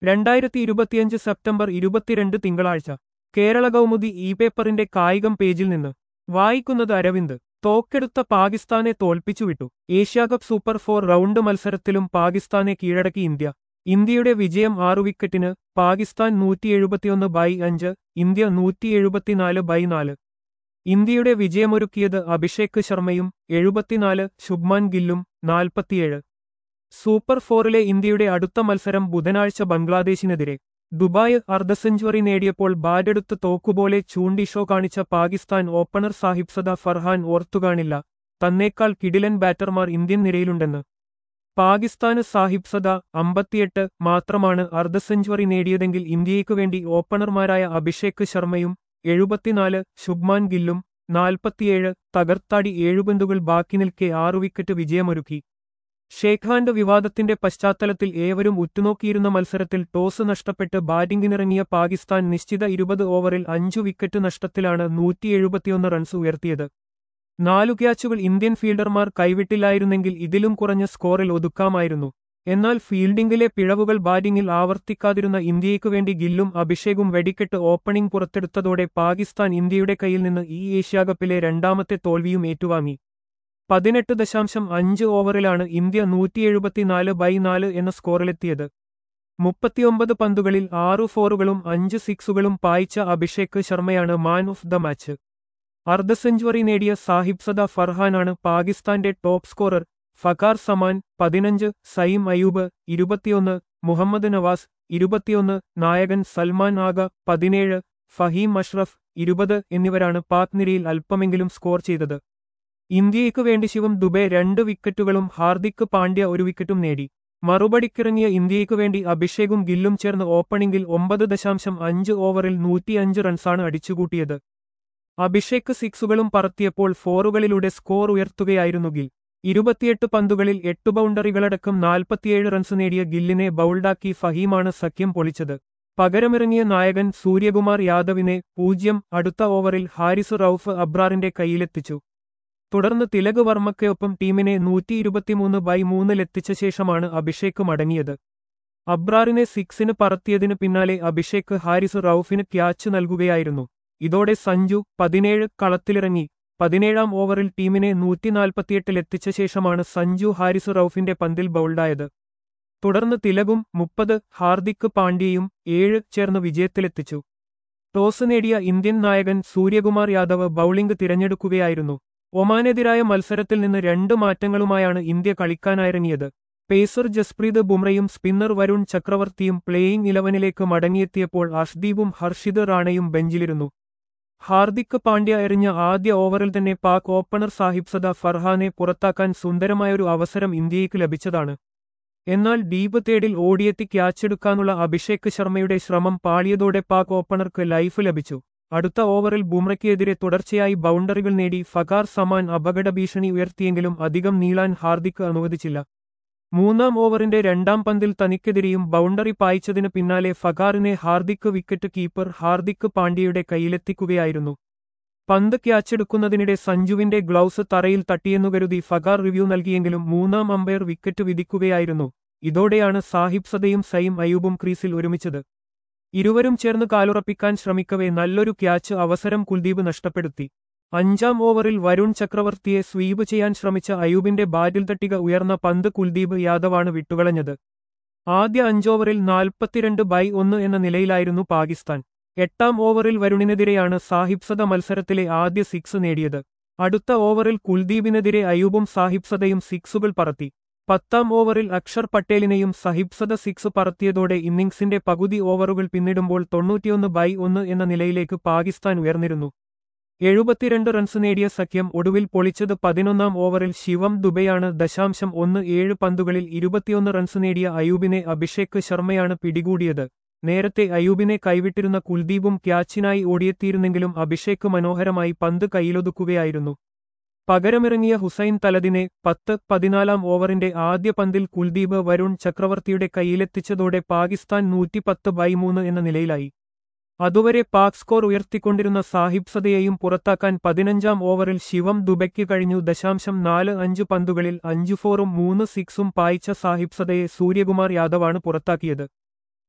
രണ്ടായിരത്തി ഇരുപത്തിയഞ്ച് സെപ്റ്റംബർ ഇരുപത്തിരണ്ട് തിങ്കളാഴ്ച കേരള കൗമുദി ഇ പേപ്പറിന്റെ കായികം പേജിൽ നിന്ന് വായിക്കുന്നത് അരവിന്ദ് തോക്കെടുത്ത പാകിസ്ഥാനെ തോൽപ്പിച്ചുവിട്ടു ഏഷ്യാകപ്പ് സൂപ്പർ ഫോർ റൗണ്ട് മത്സരത്തിലും പാകിസ്ഥാനെ കീഴടക്കി ഇന്ത്യ ഇന്ത്യയുടെ വിജയം ആറു വിക്കറ്റിന് പാകിസ്ഥാൻ നൂറ്റി എഴുപത്തിയൊന്ന് ബൈ അഞ്ച് ഇന്ത്യ നൂറ്റി എഴുപത്തിനാല് ബൈ നാല് ഇന്ത്യയുടെ വിജയമൊരുക്കിയത് അഭിഷേക് ശർമ്മയും എഴുപത്തിനാല് ശുഭ്മാൻ ഗില്ലും നാൽപ്പത്തിയേഴ് സൂപ്പർ ഫോറിലെ ഇന്ത്യയുടെ അടുത്ത മത്സരം ബുധനാഴ്ച ബംഗ്ലാദേശിനെതിരെ ദുബായ് അർദ്ധ സെഞ്ചുറി നേടിയപ്പോൾ ബാറ്റെടുത്ത് തോക്കുപോലെ ചൂണ്ടി ഷോ കാണിച്ച പാകിസ്ഥാൻ ഓപ്പണർ സാഹിബ് സദ ഫർഹാൻ ഓർത്തുകാണില്ല തന്നേക്കാൾ കിടിലൻ ബാറ്റർമാർ ഇന്ത്യൻ നിരയിലുണ്ടെന്ന് പാകിസ്ഥാന് സാഹിബ് സദ അമ്പത്തിയെട്ട് മാത്രമാണ് അർദ്ധ സെഞ്ചുറി നേടിയതെങ്കിൽ ഇന്ത്യയ്ക്കു വേണ്ടി ഓപ്പണർമാരായ അഭിഷേക് ശർമ്മയും എഴുപത്തിനാല് ശുഭ്മാൻ ഗില്ലും നാൽപ്പത്തിയേഴ് തകർത്താടി ഏഴുപന്തുകൾ ബാക്കി നിൽക്കെ ആറു വിക്കറ്റ് വിജയമൊരുക്കി ഷേഖാന്റെ വിവാദത്തിന്റെ പശ്ചാത്തലത്തിൽ ഏവരും ഉറ്റുനോക്കിയിരുന്ന മത്സരത്തിൽ ടോസ് നഷ്ടപ്പെട്ട് ബാറ്റിംഗിനിറങ്ങിയ പാകിസ്ഥാൻ നിശ്ചിത ഇരുപത് ഓവറിൽ അഞ്ചു വിക്കറ്റ് നഷ്ടത്തിലാണ് നൂറ്റി എഴുപത്തിയൊന്ന് റൺസ് ഉയർത്തിയത് നാലു ക്യാച്ചുകൾ ഇന്ത്യൻ ഫീൽഡർമാർ കൈവിട്ടില്ലായിരുന്നെങ്കിൽ ഇതിലും കുറഞ്ഞ സ്കോറിൽ ഒതുക്കാമായിരുന്നു എന്നാൽ ഫീൽഡിംഗിലെ പിഴവുകൾ ബാറ്റിംഗിൽ ആവർത്തിക്കാതിരുന്ന ഇന്ത്യയ്ക്കു വേണ്ടി ഗില്ലും അഭിഷേകും വെടിക്കെട്ട് ഓപ്പണിംഗ് പുറത്തെടുത്തതോടെ പാകിസ്ഥാൻ ഇന്ത്യയുടെ കയ്യിൽ നിന്ന് ഈ ഏഷ്യാകപ്പിലെ രണ്ടാമത്തെ തോൽവിയും ഏറ്റുവാങ്ങി പതിനെട്ട് ദശാംശം അഞ്ച് ഓവറിലാണ് ഇന്ത്യ നൂറ്റി എഴുപത്തിനാല് ബൈ നാല് എന്ന സ്കോറിലെത്തിയത് മുപ്പത്തിയൊമ്പത് പന്തുകളിൽ ആറു ഫോറുകളും അഞ്ച് സിക്സുകളും പായിച്ച അഭിഷേക് ശർമ്മയാണ് മാൻ ഓഫ് ദ മാച്ച് അർദ്ധ സെഞ്ചുറി നേടിയ സാഹിബ് സദ ഫർഹാനാണ് പാകിസ്ഥാന്റെ ടോപ്പ് സ്കോറർ ഫക്കാർ സമാൻ പതിനഞ്ച് സയിം അയൂബ് ഇരുപത്തിയൊന്ന് മുഹമ്മദ് നവാസ് ഇരുപത്തിയൊന്ന് നായകൻ സൽമാൻ ആഗ പതിനേഴ് ഫഹീം അഷ്റഫ് ഇരുപത് എന്നിവരാണ് പാക് നിരയിൽ അല്പമെങ്കിലും സ്കോർ ചെയ്തത് ഇന്ത്യയ്ക്കു വേണ്ടി ശിവം ദുബെ രണ്ട് വിക്കറ്റുകളും ഹാർദിക് പാണ്ഡ്യ ഒരു വിക്കറ്റും നേടി മറുപടിക്കിറങ്ങിയ ഇന്ത്യയ്ക്കു വേണ്ടി അഭിഷേകും ഗില്ലും ചേർന്ന് ഓപ്പണിംഗിൽ ഒമ്പത് ദശാംശം അഞ്ച് ഓവറിൽ നൂറ്റിയഞ്ച് റൺസാണ് അടിച്ചുകൂട്ടിയത് അഭിഷേക് സിക്സുകളും പറത്തിയപ്പോൾ ഫോറുകളിലൂടെ സ്കോർ ഉയർത്തുകയായിരുന്നു ഗിൽ ഇരുപത്തിയെട്ട് പന്തുകളിൽ എട്ട് ബൗണ്ടറികളടക്കം നാൽപ്പത്തിയേഴ് റൺസ് നേടിയ ഗില്ലിനെ ബൗൾഡാക്കി ഫഹീമാണ് സഖ്യം പൊളിച്ചത് പകരമിറങ്ങിയ നായകൻ സൂര്യകുമാർ യാദവിനെ പൂജ്യം അടുത്ത ഓവറിൽ ഹാരിസ് റൌഫ് അബ്രാറിന്റെ കൈയിലെത്തിച്ചു തുടർന്ന് തിലക് വർമ്മയ്ക്കൊപ്പം ടീമിനെ നൂറ്റി ഇരുപത്തിമൂന്ന് ബൈ മൂന്നിലെത്തിച്ച ശേഷമാണ് അഭിഷേക് മടങ്ങിയത് അബ്രാറിനെ സിക്സിന് പറത്തിയതിനു പിന്നാലെ അഭിഷേക് ഹാരിസ് റൌഫിന് ക്യാച്ച് നൽകുകയായിരുന്നു ഇതോടെ സഞ്ജു പതിനേഴ് കളത്തിലിറങ്ങി പതിനേഴാം ഓവറിൽ ടീമിനെ നൂറ്റിനാൽപ്പത്തിയെട്ടിലെത്തിച്ച ശേഷമാണ് സഞ്ജു ഹാരിസ് റൌഫിന്റെ പന്തിൽ ബൗൾഡായത് തുടർന്ന് തിലകും മുപ്പത് ഹാർദിക് പാണ്ഡ്യയും ഏഴ് ചേർന്ന് വിജയത്തിലെത്തിച്ചു ടോസ് നേടിയ ഇന്ത്യൻ നായകൻ സൂര്യകുമാർ യാദവ് ബൌളിംഗ് തിരഞ്ഞെടുക്കുകയായിരുന്നു ഒമാനെതിരായ മത്സരത്തിൽ നിന്ന് രണ്ട് മാറ്റങ്ങളുമായാണ് ഇന്ത്യ കളിക്കാനിറങ്ങിയത് പേസർ ജസ്പ്രീത് ബുംറയും സ്പിന്നർ വരുൺ ചക്രവർത്തിയും പ്ലേയിംഗ് ഇലവനിലേക്ക് മടങ്ങിയെത്തിയപ്പോൾ അഷ്ദീപും ഹർഷിദ് റാണയും ബെഞ്ചിലിരുന്നു ഹാർദിക് പാണ്ഡ്യ എറിഞ്ഞ ആദ്യ ഓവറിൽ തന്നെ പാക് ഓപ്പണർ സാഹിബ് സദ ഫർഹാനെ പുറത്താക്കാൻ സുന്ദരമായൊരു അവസരം ഇന്ത്യയ്ക്ക് ലഭിച്ചതാണ് എന്നാൽ ഡീപ് തേടിൽ ഓടിയെത്തി ക്യാച്ചെടുക്കാനുള്ള അഭിഷേക് ശർമ്മയുടെ ശ്രമം പാളിയതോടെ പാക് ഓപ്പണർക്ക് ലൈഫ് ലഭിച്ചു അടുത്ത ഓവറിൽ ബുംറയ്ക്കെതിരെ തുടർച്ചയായി ബൗണ്ടറികൾ നേടി ഫകാർ സമാൻ അപകട ഭീഷണി ഉയർത്തിയെങ്കിലും അധികം നീളാൻ ഹാർദിക് അനുവദിച്ചില്ല മൂന്നാം ഓവറിന്റെ രണ്ടാം പന്തിൽ തനിക്കെതിരെയും ബൗണ്ടറി പായിച്ചതിന് പിന്നാലെ ഫകാറിനെ ഹാർദിക് വിക്കറ്റ് കീപ്പർ ഹാർദിക് പാണ്ഡ്യയുടെ കയ്യിലെത്തിക്കുകയായിരുന്നു പന്ത് ക്യാച്ചെടുക്കുന്നതിനിടെ സഞ്ജുവിന്റെ ഗ്ലൗസ് തറയിൽ തട്ടിയെന്നു കരുതി ഫകാർ റിവ്യൂ നൽകിയെങ്കിലും മൂന്നാം അമ്പയർ വിക്കറ്റ് വിധിക്കുകയായിരുന്നു ഇതോടെയാണ് സാഹിബ് സദയും സയിം അയൂബും ക്രീസിൽ ഒരുമിച്ചത് ഇരുവരും ചേർന്ന് കാലുറപ്പിക്കാൻ ശ്രമിക്കവേ നല്ലൊരു ക്യാച്ച് അവസരം കുൽദീപ് നഷ്ടപ്പെടുത്തി അഞ്ചാം ഓവറിൽ വരുൺ ചക്രവർത്തിയെ സ്വീപ് ചെയ്യാൻ ശ്രമിച്ച അയൂബിന്റെ ബാറ്റിൽ തട്ടിക ഉയർന്ന പന്ത് കുൽദീപ് യാദവാണ് വിട്ടുകളഞ്ഞത് ആദ്യ അഞ്ചോവറിൽ നാൽപ്പത്തിരണ്ട് ബൈ ഒന്ന് എന്ന നിലയിലായിരുന്നു പാകിസ്ഥാൻ എട്ടാം ഓവറിൽ വരുണിനെതിരെയാണ് സാഹിബ് സദ മത്സരത്തിലെ ആദ്യ സിക്സ് നേടിയത് അടുത്ത ഓവറിൽ കുൽദീപിനെതിരെ അയൂബും സാഹിബ് സദയും സിക്സുകൾ പറത്തി പത്താം ഓവറിൽ അക്ഷർ പട്ടേലിനെയും സഹിബ്സദ സിക്സ് പറത്തിയതോടെ ഇന്നിംഗ്സിന്റെ പകുതി ഓവറുകൾ പിന്നിടുമ്പോൾ തൊണ്ണൂറ്റിയൊന്ന് ബൈ ഒന്ന് എന്ന നിലയിലേക്ക് പാകിസ്ഥാൻ ഉയർന്നിരുന്നു എഴുപത്തിരണ്ട് റൺസ് നേടിയ സഖ്യം ഒടുവിൽ പൊളിച്ചത് പതിനൊന്നാം ഓവറിൽ ശിവം ദുബെയാണ് ദശാംശം ഒന്ന് ഏഴ് പന്തുകളിൽ ഇരുപത്തിയൊന്ന് റൺസ് നേടിയ അയൂബിനെ അഭിഷേക് ശർമ്മയാണ് പിടികൂടിയത് നേരത്തെ അയൂബിനെ കൈവിട്ടിരുന്ന കുൽദീപും ക്യാച്ചിനായി ഓടിയെത്തിയിരുന്നെങ്കിലും അഭിഷേക് മനോഹരമായി പന്ത് കൈയിലൊതുക്കുകയായിരുന്നു പകരമിറങ്ങിയ ഹുസൈൻ തലദിനെ പത്ത് പതിനാലാം ഓവറിന്റെ ആദ്യ പന്തിൽ കുൽദീപ് വരുൺ ചക്രവർത്തിയുടെ കൈയിലെത്തിച്ചതോടെ പാകിസ്ഥാൻ നൂറ്റിപ്പത്ത് ബൈ മൂന്ന് എന്ന നിലയിലായി അതുവരെ പാക് സ്കോർ ഉയർത്തിക്കൊണ്ടിരുന്ന സാഹിബ് സദയെയും പുറത്താക്കാൻ പതിനഞ്ചാം ഓവറിൽ ശിവം ദുബയ്ക്ക് കഴിഞ്ഞു ദശാംശം നാല് അഞ്ച് പന്തുകളിൽ അഞ്ചു ഫോറും മൂന്ന് സിക്സും പായിച്ച സാഹിബ് സദയെ സൂര്യകുമാർ യാദവാണ് പുറത്താക്കിയത്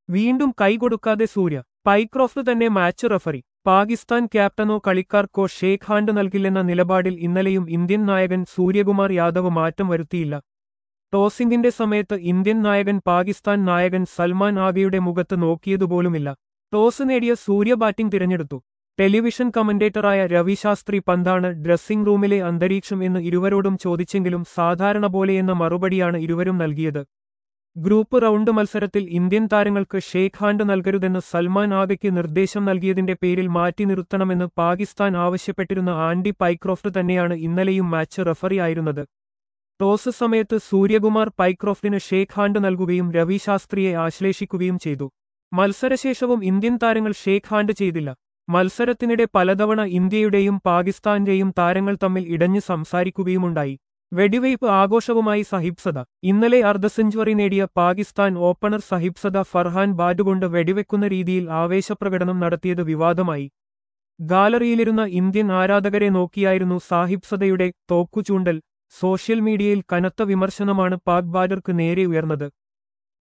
വീണ്ടും കൈകൊടുക്കാതെ സൂര്യ പൈക്രോഫ്റ്റ് തന്നെ മാച്ച് റഫറി പാകിസ്ഥാൻ ക്യാപ്റ്റനോ കളിക്കാർക്കോ ഷേഖ് ഹാൻഡ് നൽകില്ലെന്ന നിലപാടിൽ ഇന്നലെയും ഇന്ത്യൻ നായകൻ സൂര്യകുമാർ യാദവ് മാറ്റം വരുത്തിയില്ല ടോസിംഗിന്റെ സമയത്ത് ഇന്ത്യൻ നായകൻ പാകിസ്ഥാൻ നായകൻ സൽമാൻ ആഗയുടെ മുഖത്ത് നോക്കിയതുപോലുമില്ല ടോസ് നേടിയ സൂര്യ ബാറ്റിംഗ് തിരഞ്ഞെടുത്തു ടെലിവിഷൻ കമന്റേറ്ററായ രവിശാസ്ത്രി പന്താണ് ഡ്രസ്സിംഗ് റൂമിലെ അന്തരീക്ഷം എന്ന് ഇരുവരോടും ചോദിച്ചെങ്കിലും സാധാരണ പോലെയെന്ന മറുപടിയാണ് ഇരുവരും നൽകിയത് ഗ്രൂപ്പ് റൗണ്ട് മത്സരത്തിൽ ഇന്ത്യൻ താരങ്ങൾക്ക് ഷേഖ് ഹാൻഡ് നൽകരുതെന്ന് സൽമാൻ ആഗയ്ക്ക് നിർദ്ദേശം നൽകിയതിന്റെ പേരിൽ മാറ്റി നിർത്തണമെന്ന് പാകിസ്ഥാൻ ആവശ്യപ്പെട്ടിരുന്ന ആൻഡി പൈക്രോഫ്റ്റ് തന്നെയാണ് ഇന്നലെയും മാച്ച് റഫറി ആയിരുന്നത് ടോസ് സമയത്ത് സൂര്യകുമാർ പൈക്രോഫ്റ്റിന് ഷേഖ് ഹാൻഡ് നൽകുകയും രവിശാസ്ത്രിയെ ആശ്ലേഷിക്കുകയും ചെയ്തു മത്സരശേഷവും ഇന്ത്യൻ താരങ്ങൾ ഷേഖ് ഹാൻഡ് ചെയ്തില്ല മത്സരത്തിനിടെ പലതവണ ഇന്ത്യയുടെയും പാകിസ്ഥാന്റെയും താരങ്ങൾ തമ്മിൽ ഇടഞ്ഞു സംസാരിക്കുകയുമുണ്ടായി വെടിവയ്പ് ആഘോഷവുമായി സഹിബ്സദ ഇന്നലെ അർദ്ധ സെഞ്ചുറി നേടിയ പാകിസ്ഥാൻ ഓപ്പണർ സഹിബ്സദ ഫർഹാൻ ബാറ്റുകൊണ്ട് വെടിവെക്കുന്ന രീതിയിൽ ആവേശപ്രകടനം നടത്തിയത് വിവാദമായി ഗാലറിയിലിരുന്ന ഇന്ത്യൻ ആരാധകരെ നോക്കിയായിരുന്നു സാഹിബ്സദയുടെ തോക്കുചൂണ്ടൽ സോഷ്യൽ മീഡിയയിൽ കനത്ത വിമർശനമാണ് പാക് ബാറ്റർക്ക് നേരെ ഉയർന്നത്